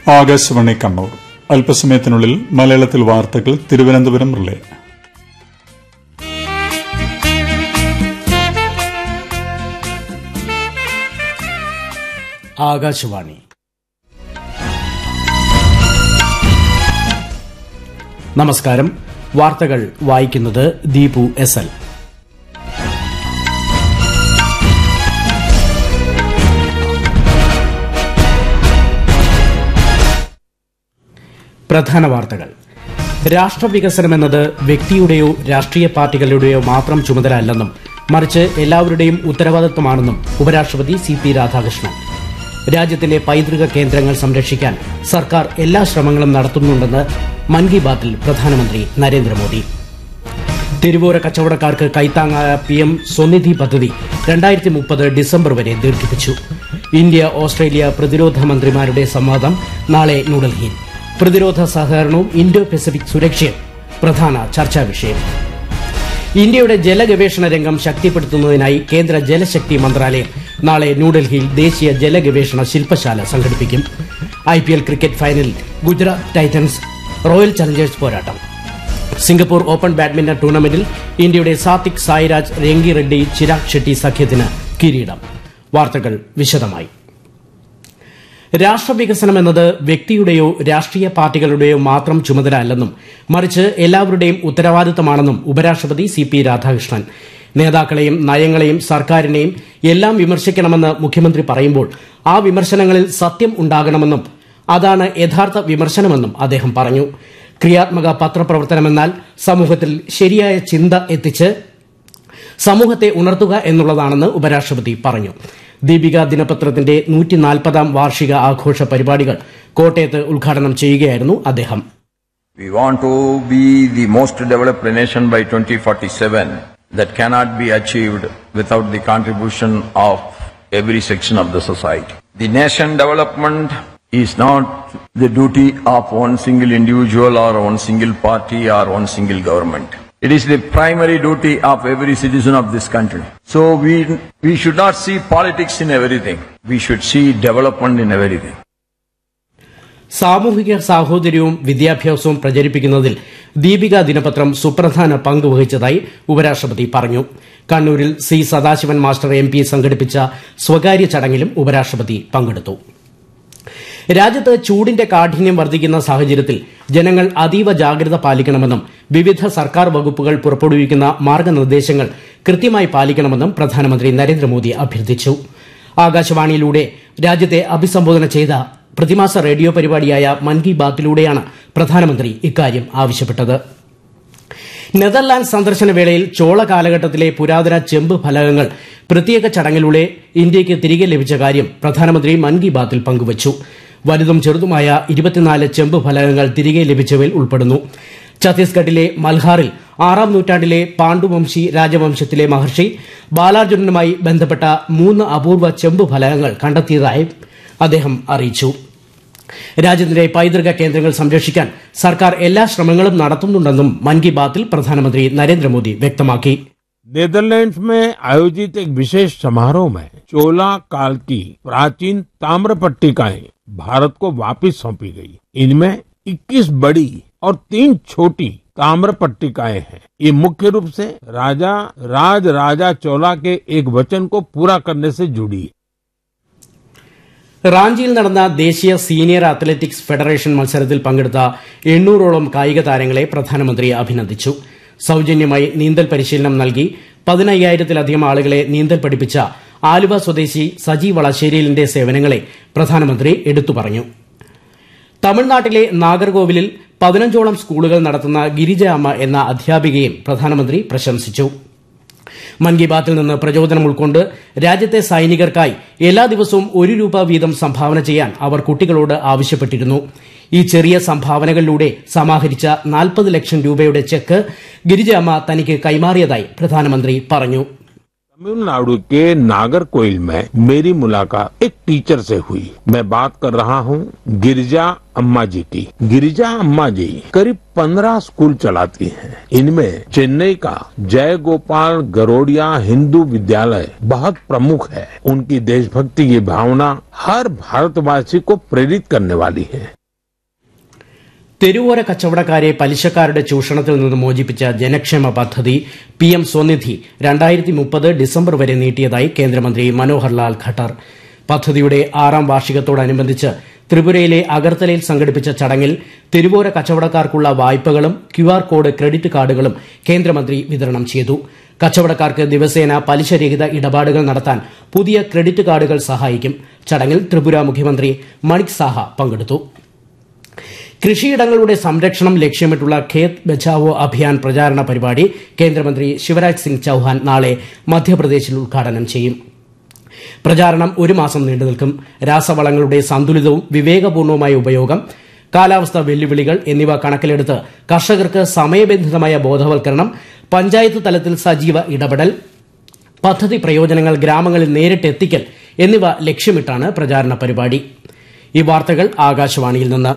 ആകാശവാണി കണ്ണൂർ അല്പസമയത്തിനുള്ളിൽ മലയാളത്തിൽ വാർത്തകൾ തിരുവനന്തപുരം റിലേ ആകാശവാണി നമസ്കാരം വാർത്തകൾ വായിക്കുന്നത് ദീപു എസ് എൽ പ്രധാന വാർത്തകൾ രാഷ്ട്രവികസനമെന്നത് വ്യക്തിയുടെയോ രാഷ്ട്രീയ പാർട്ടികളുടെയോ മാത്രം ചുമതല അല്ലെന്നും മറിച്ച് എല്ലാവരുടെയും ഉത്തരവാദിത്വമാണെന്നും ഉപരാഷ്ട്രപതി സി പി രാധാകൃഷ്ണൻ രാജ്യത്തിന്റെ പൈതൃക കേന്ദ്രങ്ങൾ സംരക്ഷിക്കാൻ സർക്കാർ എല്ലാ ശ്രമങ്ങളും നടത്തുന്നുണ്ടെന്ന് മൻ കി ബാത്തിൽ പ്രധാനമന്ത്രി നരേന്ദ്രമോദി തിരുവോര കച്ചവടക്കാർക്ക് കൈത്താങ്ങായ പി എം സ്വനിധി പദ്ധതി രണ്ടായിരത്തി മുപ്പത് ഡിസംബർ വരെ ദീർഘിപ്പിച്ചു ഇന്ത്യ ഓസ്ട്രേലിയ പ്രതിരോധ മന്ത്രിമാരുടെ സംവാദം നാളെ ന്യൂഡൽഹിയിൽ പ്രതിരോധ സഹകരണവും ഇൻഡോ പസഫിക് സുരക്ഷയും പ്രധാന ചർച്ചാ വിഷയം ഇന്ത്യയുടെ ജലഗവേഷണ രംഗം ശക്തിപ്പെടുത്തുന്നതിനായി കേന്ദ്ര ജലശക്തി മന്ത്രാലയം നാളെ ന്യൂഡൽഹിയിൽ ദേശീയ ജലഗവേഷണ ശില്പശാല സംഘടിപ്പിക്കും ഐ പി എൽ ക്രിക്കറ്റ് ഫൈനലിൽ ഗുജറാത്ത് ടൈറ്റൻസ് റോയൽ ചലഞ്ചേഴ്സ് പോരാട്ടം സിംഗപ്പൂർ ഓപ്പൺ ബാഡ്മിന്റൺ ടൂർണമെന്റിൽ ഇന്ത്യയുടെ സാത്വിക് സായിരാജ് രംഗി റെഡ്ഡി ചിരാഗ് ഷെട്ടി സഖ്യത്തിന് കിരീടം വാർത്തകൾ വിശദമായി രാഷ്ട്രവികസനം എന്നത് വ്യക്തിയുടെയോ രാഷ്ട്രീയ പാർട്ടികളുടെയോ മാത്രം ചുമതല അല്ലെന്നും മറിച്ച് എല്ലാവരുടെയും ഉത്തരവാദിത്തമാണെന്നും ഉപരാഷ്ട്രപതി സി പി രാധാകൃഷ്ണൻ നേതാക്കളെയും നയങ്ങളെയും സർക്കാരിനെയും എല്ലാം വിമർശിക്കണമെന്ന് മുഖ്യമന്ത്രി പറയുമ്പോൾ ആ വിമർശനങ്ങളിൽ സത്യം ഉണ്ടാകണമെന്നും അതാണ് യഥാർത്ഥ വിമർശനമെന്നും അദ്ദേഹം പറഞ്ഞു ക്രിയാത്മക പത്രപ്രവർത്തനമെന്നാൽ സമൂഹത്തിൽ ശരിയായ ചിന്ത എത്തിച്ച് സമൂഹത്തെ ഉണർത്തുക എന്നുള്ളതാണെന്ന് ഉപരാഷ്ട്രപതി പറഞ്ഞു ദീപിക ദിനപത്രത്തിന്റെ നൂറ്റിനാൽപ്പതാം വാർഷിക ആഘോഷ പരിപാടികൾ കോട്ടയത്ത് ഉദ്ഘാടനം ചെയ്യുകയായിരുന്നു അദ്ദേഹം We want to be the most developed nation by 2047. That cannot be achieved without the contribution of every section of the society. The nation development is not the duty of one single individual or one single party or one single government. It is the primary duty of every citizen of this country. So we, we should not see politics in everything. We should see development in everything. സാമൂഹിക സാഹോദര്യവും വിദ്യാഭ്യാസവും പ്രചരിപ്പിക്കുന്നതിൽ ദീപിക ദിനപത്രം സുപ്രധാന പങ്ക് വഹിച്ചതായി ഉപരാഷ്ട്രപതി പറഞ്ഞു കണ്ണൂരിൽ C Sadasivan master M P സംഘടിപ്പിച്ച സ്വകാര്യ ചടങ്ങിലും ഉപരാഷ്ട്രപതി പങ്കെടുത്തു രാജ്യത്ത് ചൂടിന്റെ കാഠിന്യം വർദ്ധിക്കുന്ന സാഹചര്യത്തിൽ ജനങ്ങൾ അതീവ ജാഗ്രത പാലിക്കണമെന്നും വിവിധ സർക്കാർ വകുപ്പുകൾ പുറപ്പെടുവിക്കുന്ന മാർഗനിർദ്ദേശങ്ങൾ കൃത്യമായി പാലിക്കണമെന്നും പ്രധാനമന്ത്രി നരേന്ദ്രമോദി അഭ്യർത്ഥിച്ചു ആകാശവാണിയിലൂടെ രാജ്യത്തെ അഭിസംബോധന ചെയ്ത പ്രതിമാസ റേഡിയോ പരിപാടിയായ മൻ കി ബാത്തിലൂടെയാണ് പ്രധാനമന്ത്രി ഇക്കാര്യം ആവശ്യപ്പെട്ടത് നെതർലാൻഡ് സന്ദർശന വേളയിൽ ചോള കാലഘട്ടത്തിലെ പുരാതന ചെമ്പ് ഫലകങ്ങൾ പ്രത്യേക ചടങ്ങിലൂടെ ഇന്ത്യയ്ക്ക് തിരികെ ലഭിച്ച കാര്യം പ്രധാനമന്ത്രി മൻ കി ബാത്തിൽ പങ്കുവച്ചു വലുതും ചെറുതുമായ ഇരുപത്തിനാല് ചെമ്പ് ഫലകങ്ങൾ തിരികെ ലഭിച്ചവയിൽ ഉൾപ്പെടുന്നു ഛത്തീസ്ഗഡിലെ മൽഹാറിൽ ആറാം നൂറ്റാണ്ടിലെ പാണ്ഡുവംശി രാജവംശത്തിലെ മഹർഷി ബാലാർജുനനുമായി ബന്ധപ്പെട്ട മൂന്ന് അപൂർവ ചെമ്പ് ഫലകങ്ങൾ കണ്ടെത്തിയതായി അദ്ദേഹം അറിയിച്ചു രാജ്യത്തിന്റെ പൈതൃക കേന്ദ്രങ്ങൾ സംരക്ഷിക്കാൻ സർക്കാർ എല്ലാ ശ്രമങ്ങളും നടത്തുന്നുണ്ടെന്നും മൻ കി ബാത്തിൽ പ്രധാനമന്ത്രി നരേന്ദ്രമോദി വ്യക്തമാക്കി नेदरलैंड्स में आयोजित एक विशेष समारोह में चोला काल की प्राचीन ताम्र पट्टिकाएं भारत को वापस सौंपी गई इनमें 21 बड़ी और तीन छोटी ताम्र पट्टिकाएं हैं ये मुख्य रूप से राजा राज राजा चोला के एक वचन को पूरा करने से जुड़ी है റാഞ്ചിയിൽ നടന്ന ദേശീയ സീനിയർ അത്ലറ്റിക്സ് ഫെഡറേഷൻ മത്സരത്തിൽ പങ്കെടുത്ത എണ്ണൂറോളം കായിക താരങ്ങളെ പ്രധാനമന്ത്രി അഭിനന്ദിച്ചു സൌജന്യമായി നീന്തൽ പരിശീലനം നൽകി പതിനയ്യായിരത്തിലധികം ആളുകളെ നീന്തൽ പഠിപ്പിച്ച ആലുവ സ്വദേശി സജി വളശ്ശേരിയിലിന്റെ സേവനങ്ങളെ പ്രധാനമന്ത്രി എടുത്തു പറഞ്ഞു തമിഴ്നാട്ടിലെ നാഗർകോവിലിൽ പതിനഞ്ചോളം സ്കൂളുകൾ നടത്തുന്ന ഗിരിജ അമ്മ എന്ന അധ്യാപികയും പ്രധാനമന്ത്രി പ്രശംസിച്ചു മൻ കി ബാത്തിൽ നിന്ന് പ്രചോദനം ഉൾക്കൊണ്ട് രാജ്യത്തെ സൈനികർക്കായി എല്ലാ ദിവസവും ഒരു രൂപ വീതം സംഭാവന ചെയ്യാൻ അവർ കുട്ടികളോട് ആവശ്യപ്പെട്ടിരുന്നു ഈ ചെറിയ സംഭാവനകളിലൂടെ സമാഹരിച്ച നാൽപ്പത് ലക്ഷം രൂപയുടെ ചെക്ക് ഗിരിജ അമ്മ തനിക്ക് കൈമാറിയതായി പ്രധാനമന്ത്രി പറഞ്ഞു तमिलनाडु के नागरकोइल में मेरी मुलाकात एक टीचर से हुई मैं बात कर रहा हूँ गिरिजा अम्मा जी की गिरिजा अम्मा जी करीब पंद्रह स्कूल चलाती हैं इनमें चेन्नई का जय गोपाल गरोडिया हिंदू विद्यालय बहुत प्रमुख है उनकी देशभक्ति की भावना हर भारतवासी को प्रेरित करने वाली है തെരുവോര കച്ചവടക്കാരെ പലിശക്കാരുടെ ചൂഷണത്തിൽ നിന്ന് മോചിപ്പിച്ച ജനക്ഷേമ പദ്ധതി പി എം സ്വനിധി രണ്ടായിരത്തി മുപ്പത് ഡിസംബർ വരെ നീട്ടിയതായി കേന്ദ്രമന്ത്രി മനോഹർ ലാൽ ഖട്ടർ പദ്ധതിയുടെ ആറാം വാർഷികത്തോടനുബന്ധിച്ച് ത്രിപുരയിലെ അഗർത്തലയിൽ സംഘടിപ്പിച്ച ചടങ്ങിൽ തെരുവോര കച്ചവടക്കാർക്കുള്ള വായ്പകളും ക്യു ആർ കോഡ് ക്രെഡിറ്റ് കാർഡുകളും കേന്ദ്രമന്ത്രി വിതരണം ചെയ്തു കച്ചവടക്കാർക്ക് ദിവസേന പലിശരഹിത ഇടപാടുകൾ നടത്താൻ പുതിയ ക്രെഡിറ്റ് കാർഡുകൾ സഹായിക്കും ചടങ്ങിൽ ത്രിപുര മുഖ്യമന്ത്രി മണിക് സാഹ പങ്കെടുത്തു കൃഷിയിടങ്ങളുടെ സംരക്ഷണം ലക്ഷ്യമിട്ടുള്ള ഖേത് ബച്ചാവോ അഭിയാൻ പ്രചാരണ പരിപാടി കേന്ദ്രമന്ത്രി ശിവരാജ് സിംഗ് ചൌഹാൻ നാളെ മധ്യപ്രദേശിൽ ഉദ്ഘാടനം ചെയ്യും പ്രചാരണം ഒരു മാസം നീണ്ടുനിൽക്കും രാസവളങ്ങളുടെ സന്തുലിതവും വിവേകപൂർണവുമായ ഉപയോഗം കാലാവസ്ഥാ വെല്ലുവിളികൾ എന്നിവ കണക്കിലെടുത്ത് കർഷകർക്ക് സമയബന്ധിതമായ ബോധവൽക്കരണം പഞ്ചായത്ത് തലത്തിൽ സജീവ ഇടപെടൽ പദ്ധതി പ്രയോജനങ്ങൾ ഗ്രാമങ്ങളിൽ നേരിട്ട് എത്തിക്കൽ എന്നിവ ലക്ഷ്യമിട്ടാണ് പ്രചാരണ പരിപാടി ഈ വാർത്തകൾ ആകാശവാണിയിൽ നിന്ന്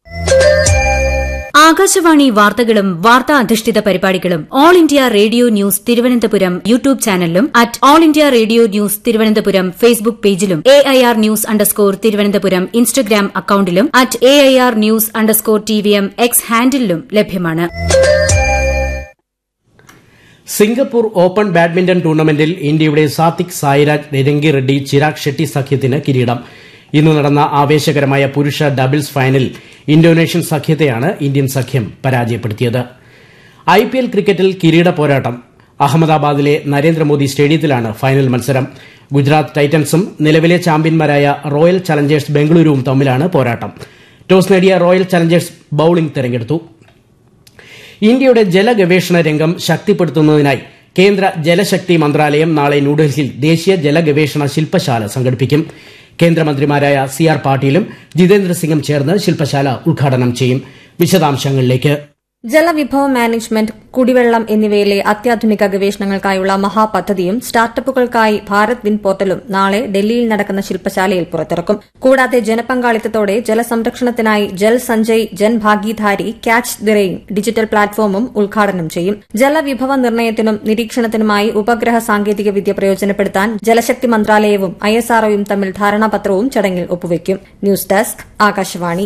ആകാശവാണി വാർത്തകളും വാർത്താ അധിഷ്ഠിത പരിപാടികളും all India radio news Thiruvananthapuram YouTube ചാനലിലും at all India radio news Thiruvananthapuram Facebook പേജിലും A I R news underscore Thiruvananthapuram Instagram അക്കൌണ്ടിലും at A I R news underscore T V M X ഹാൻഡിലും ലഭ്യമാണ് സിംഗപ്പൂർ ഓപ്പൺ ബാഡ്മിന്റൺ ടൂർണമെന്റിൽ ഇന്ത്യയുടെ സാത്വിക് സായിരാജ് രംഗി റെഡ്ഡി ചിരാഗ് ഷെട്ടി സഖ്യത്തിന് കിരീടം ഇന്ന് നടന്ന ആവേശകരമായ പുരുഷ ഡബിൾസ് ഫൈനലിൽ ഇന്തോനേഷ്യൻ സഖ്യത്തെയാണ് ഇന്ത്യൻ സഖ്യം പരാജയപ്പെടുത്തിയത് ഐ പി എൽ ക്രിക്കറ്റിൽ കിരീട പോരാട്ടം അഹമ്മദാബാദിലെ നരേന്ദ്രമോദി സ്റ്റേഡിയത്തിലാണ് ഫൈനൽ മത്സരം ഗുജറാത്ത് ടൈറ്റൻസും നിലവിലെ ചാമ്പ്യന്മാരായ റോയൽ ചലഞ്ചേഴ്സ് ബംഗളൂരുവും തമ്മിലാണ് പോരാട്ടം ടോസ് നേടിയ റോയൽ ചലഞ്ചേഴ്സ് ബൌളിംഗ് തെരഞ്ഞെടുത്തു ഇന്ത്യയുടെ ജലഗവേഷണ രംഗം ശക്തിപ്പെടുത്തുന്നതിനായി കേന്ദ്ര ജലശക്തി മന്ത്രാലയം നാളെ ന്യൂഡൽഹിയിൽ ദേശീയ ജലഗവേഷണ ശില്പശാല സംഘടിപ്പിക്കും കേന്ദ്രമന്ത്രിമാരായ സി ആർ പാട്ടീലും ജിതേന്ദ്ര സിംഗും ചേർന്ന് ശില്പശാല ഉദ്ഘാടനം ചെയ്യും വിശദാംശങ്ങളിലേക്ക് ജലവിഭവ മാനേജ്മെന്റ് കുടിവെള്ളം എന്നിവയിലെ അത്യാധുനിക ഗവേഷണങ്ങൾക്കായുള്ള മഹാപദ്ധതിയും സ്റ്റാർട്ടപ്പുകൾക്കായി ഭാരത് വിൻ പോർട്ടലും നാളെ ഡൽഹിയിൽ നടക്കുന്ന ശില്പശാലയിൽ പുറത്തിറക്കും കൂടാതെ ജനപങ്കാളിത്തത്തോടെ ജലസംരക്ഷണത്തിനായി Jal Sanchay Jan Bhagidari catch the rain digital പ്ലാറ്റ്ഫോമും ഉദ്ഘാടനം ചെയ്യും ജലവിഭവ നിർണ്ണയത്തിനും നിരീക്ഷണത്തിനുമായി ഉപഗ്രഹ സാങ്കേതിക വിദ്യ പ്രയോജനപ്പെടുത്താൻ ജലശക്തി മന്ത്രാലയവും ഐഎസ്ആർഒയും തമ്മിൽ ധാരണാപത്രവും ചടങ്ങിൽ ഒപ്പുവയ്ക്കും news desk Akashvani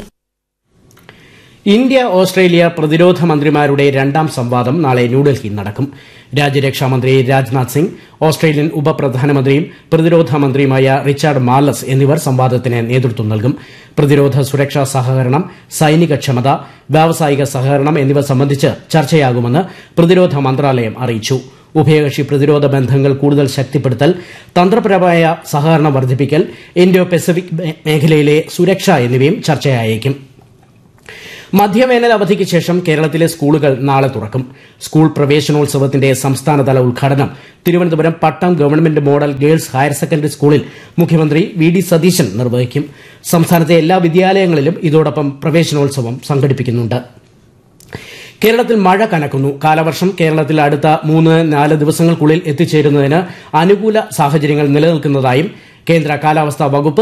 India Australia പ്രതിരോധ മന്ത്രിമാരുടെ രണ്ടാം സംവാദം നാളെ ന്യൂഡൽഹിയിൽ നടക്കും രാജ്യരക്ഷാമന്ത്രി രാജ്നാഥ് സിംഗ് ഓസ്ട്രേലിയൻ ഉപപ്രധാനമന്ത്രിയും പ്രതിരോധ മന്ത്രിയുമായ റിച്ചാർഡ് മാർലസ് എന്നിവർ സംവാദത്തിന് നേതൃത്വം നൽകും പ്രതിരോധ സുരക്ഷാ സഹകരണം സൈനിക ക്ഷമത വ്യാവസായിക സഹകരണം എന്നിവ സംബന്ധിച്ച് ചർച്ചയാകുമെന്ന് പ്രതിരോധ മന്ത്രാലയം അറിയിച്ചു ഉഭയകക്ഷി പ്രതിരോധ ബന്ധങ്ങൾ കൂടുതൽ ശക്തിപ്പെടുത്തൽ തന്ത്രപരമായ സഹകരണം വർദ്ധിപ്പിക്കൽ ഇൻഡോ പസഫിക് മേഖലയിലെ സുരക്ഷ എന്നിവയും ചർച്ചയായേക്കും മധ്യവേനൽ അവധിക്ക് ശേഷം കേരളത്തിലെ സ്കൂളുകൾ നാളെ തുറക്കും സ്കൂൾ പ്രവേശനോത്സവത്തിന്റെ സംസ്ഥാനതല ഉദ്ഘാടനം Thiruvananthapuram Pattom government model girls higher secondary സ്കൂളിൽ മുഖ്യമന്ത്രി വി ഡി സതീശൻ നിർവഹിക്കും സംസ്ഥാനത്തെ എല്ലാ വിദ്യാലയങ്ങളിലും ഇതോടൊപ്പം പ്രവേശനോത്സവം സംഘടിപ്പിക്കുന്നുണ്ട് കേരളത്തിൽ മഴ കനക്കുന്നു കാലവർഷം കേരളത്തിൽ അടുത്ത മൂന്ന് നാല് ദിവസങ്ങൾക്കുള്ളിൽ എത്തിച്ചേരുന്നതിന് അനുകൂല സാഹചര്യങ്ങൾ നിലനിൽക്കുന്നതായും കേന്ദ്ര കാലാവസ്ഥാ വകുപ്പ്